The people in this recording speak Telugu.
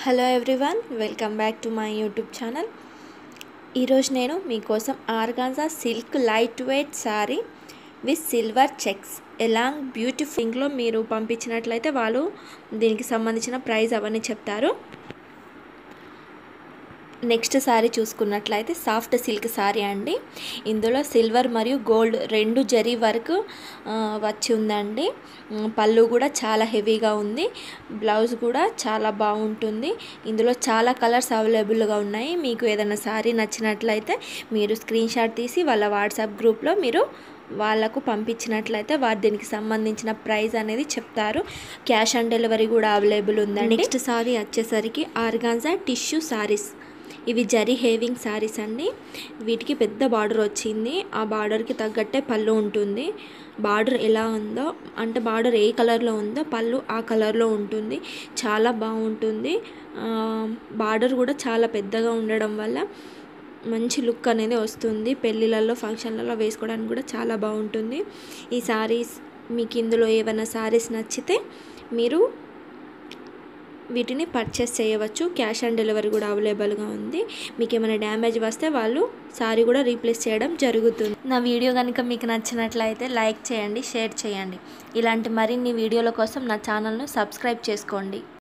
hello everyone welcome back to my YouTube channel ఈరోజు నేను మీకోసం organza silk light weight sari with silver checks along బ్యూటిఫుల్లో మీరు పంపించినట్లయితే వాళ్ళు దీనికి సంబంధించిన ప్రైస్ అవన్నీ చెప్తారు నెక్స్ట్ శారీ చూసుకున్నట్లయితే సాఫ్ట్ సిల్క్ శారీ అండి ఇందులో సిల్వర్ మరియు గోల్డ్ రెండు జరీ వర్క్ ఆ, వచ్చి ఉందండి ఉమ్, పళ్ళు కూడా చాలా హెవీగా ఉంది బ్లౌజ్ కూడా చాలా బాగుంటుంది ఇందులో చాలా కలర్స్ అవైలబుల్గా ఉన్నాయి మీకు ఏదైనా శారీ నచ్చినట్లయితే మీరు స్క్రీన్ షాట్ తీసి వాళ్ళ వాట్సాప్ గ్రూప్లో మీరు వాళ్ళకు పంపించినట్లయితే వారు దీనికి సంబంధించిన ప్రైస్ అనేది చెప్తారు క్యాష్ ఆన్ డెలివరీ కూడా అవైలబుల్ ఉందండి నెక్స్ట్ సారీ వచ్చేసరికి ఆర్గాన్జా టిష్యూ సారీస్ ఇవి జరీ హేవింగ్ శారీస్ అండి వీటికి పెద్ద బార్డర్ వచ్చింది ఆ బార్డర్కి తగ్గట్టే పళ్ళు ఉంటుంది బార్డర్ ఎలా ఉందో అంటే బార్డర్ ఏ కలర్లో ఉందో పళ్ళు ఆ కలర్లో ఉంటుంది చాలా బాగుంటుంది బార్డర్ కూడా చాలా పెద్దగా ఉండడం వల్ల మంచి లుక్ అనేది వస్తుంది పెళ్ళిళ్ళల్లో ఫంక్షన్లలో వేసుకోవడానికి కూడా చాలా బాగుంటుంది ఈ శారీస్ మీకు ఇందులో ఏమైనా శారీస్ నచ్చితే మీరు వీటిని పర్చేస్ చేయవచ్చు క్యాష్ ఆన్ డెలివరీ కూడా అవైలబుల్గా ఉంది మీకు ఏమైనా డ్యామేజ్ వస్తే వాళ్ళు సారీ కూడా రీప్లేస్ చేయడం జరుగుతుంది నా వీడియో కనుక మీకు నచ్చినట్లయితే లైక్ చేయండి షేర్ చేయండి ఇలాంటి మరిన్ని వీడియోల కోసం నా ఛానల్ను సబ్స్క్రైబ్ చేసుకోండి